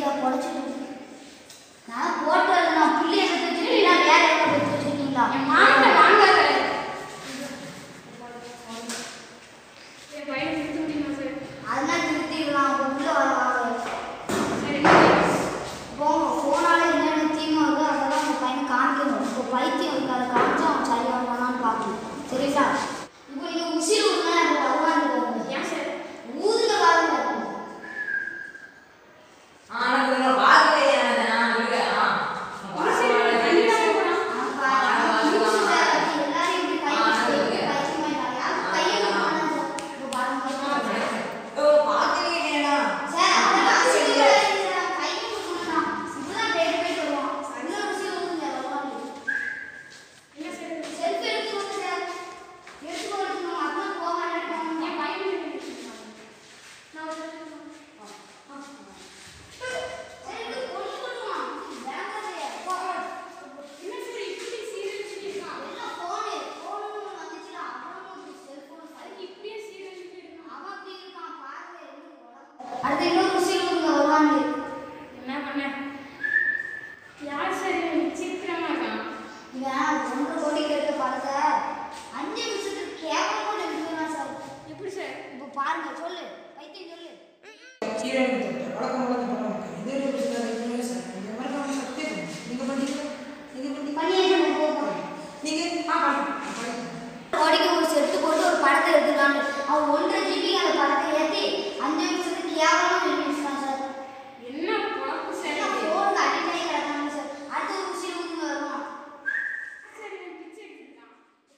சரியா பொழைச்சிட்டு நான் போட்டு நான் புள்ளிய எடுத்து வச்சுருக்கீங்களா வேற யாராவது எடுத்து வச்சிருக்கீங்களா என் மாட்ட வாங்காத என் பையனை திருத்த முடியுமா சார் அதெல்லாம் திருத்திடலாம் அப்போ உள்ள வர சரி போங்க போனால என்னென்ன தீமை இருக்கோ அதெல்லாம் உங்கள் பையனை காமிக்கணும் இப்போ பைத்தியம் இருக்கு அதை காமிச்சு அவன் சரியா வருவானான்னு பார்க்கணும் சரிங்களா இப்போ நீங்கள் உசிறு விடுங்க இப்போ வருவான்னு பாருங்க ஏன் சார் ஊதுங்க பாருங்க அவன் பாருங்க ஊசி வேற இருக்கு. எல்லாரும் இப்படி கை வச்சு பைத்தியமாயிட்டாங்க. யாரும் கையை விடமாட்டாங்க. இப்போ பாருங்க. சார், அதெல்லாம் உசிறு விடாதீங்க சார். கையை விடணும்னா. இப்பதான் போயிட்டு போயிட்டு வருவான். இன்னொரு உசிறு ஊதுங்க, வருவாங்க. என்ன சார் செல்ஃபி எடுத்துக்கோங்க சார். எடுத்துக்கோ, எடுத்துக்கோ. அப்பதான் போக மாட்டேன். என் பையனை திருத்த நான் ஒரு சரி, இது கொண்டு போடுவான். வேண்டாதே. போ. என்ன சார் இப்படி சீரழிச்சுட்டு இருக்கான் எல்லாம் phone. phone னு வந்துச்சுல, அப்புறமா இப்படி cellphone சரி. அதுக்கு இப்படியே சீரழிச்சுட்டு இருக்கான் அவன் அப்படி இருக்கான், பாருங்க, எப்படி உடம்பு. அடுத்து இன்னொரு உசிறு ஊதுங்க, வருவாங்க. என்ன பண்ண யார் சார் இவன் விசித்திரமா இருக்கான் இவன் ஒன்றரை கோடி கேட்ட படத்தை அஞ்சு நிமிஷத்துக்கு கேட்க கூட எடுத்துக்கலாம் சார் எப்படி சார் இப்போ பாருங்க சொல்லு பைத்தியம் சொல்லு பண்ணியாச்சு நம்ம போகணும் கோடிக்கு ஒரு செட்டு போட்டு ஒரு படத்தை எடுத்துக்கலான்னு அவன் ஒன்றரை ஜிபி அந்த படத்தை ஏற்றி அஞ்சு நிமிஷத்துக்கு கேவலமாக நிறுத்திட்டான் சார் என்ன பொழப்பு சார் எல்லாம் இது? ஃபோனுக்கு அடிக்ட் ஆகி கிடக்காங்க சார் அடுத்த ஒரு உசிறு ஊதுங்க வருவான் சார் இவன் பிச்சை எடுத்துருக்கான்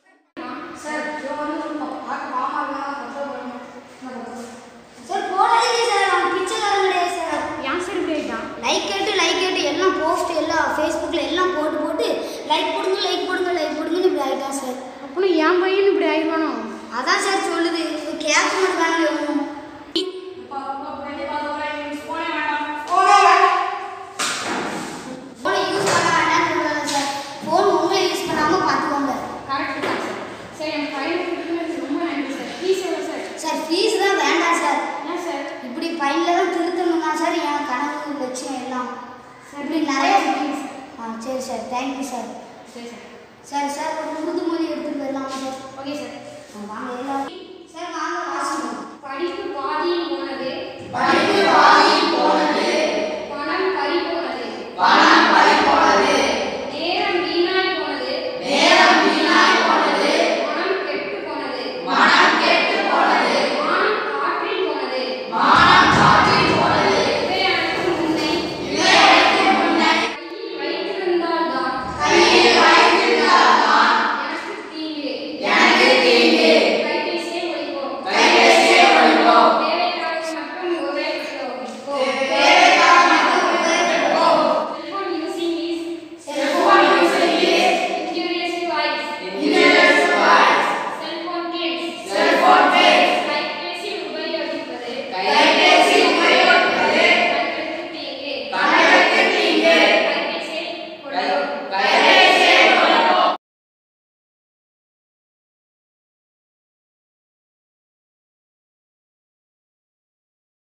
சார் போடாதீங்க சார் அவன் பிச்சைக்காரன் கிடையாது சார் ஏன் சார் இப்படி ஆயிட்டான் லைக் கேட்டு லைக் கேட்டு எல்லாம் போஸ்ட் எல்லாம் ஃபேஸ்புக்கில் எல்லாம் போட்டு போட்டு லைக் போடுங்க லைக் போடுங்க லைக் போடுங்கன்னு இப்படி ஆகிட்டான் சார் அப்பனும் என் பையன் இப்படி ஆயிடுவானோ அதான் சார் சொல்லுது இப்போ கேட்க மாட்டாங்க இவங்க ஃபோனை யூஸ் பண்ண வேண்டாம்னு சொல்லுவாங்க சார் ஃபோன் உங்களை யூஸ் பண்ணாமல் பார்த்துக்கோங்க கரெக்ட் தான் சார் சார் என் பையனுக்கு கொடுத்ததுக்கு ரொம்ப நன்றி சார் ஃபீஸ் எவ்வளோ சார் சார் ஃபீஸ் தான் வேண்டாம் சார் ஏன் சார் இப்படி பையனில் தான் திருத்தணும் தான் சார் என் கனவு லட்சியம் எல்லாம் இப்படி நிறைய ஆ சரி சார் தேங்க்யூ சார் சரி சார் சார் சார் ஒரு உறுதிமொழி எடுத்துட்டு போயிடலாமா சார் ஓகே சார் ஆ, வாங்க எல்லாம் சார் வாங்க வாசிக்கணும் படிப்பு பாட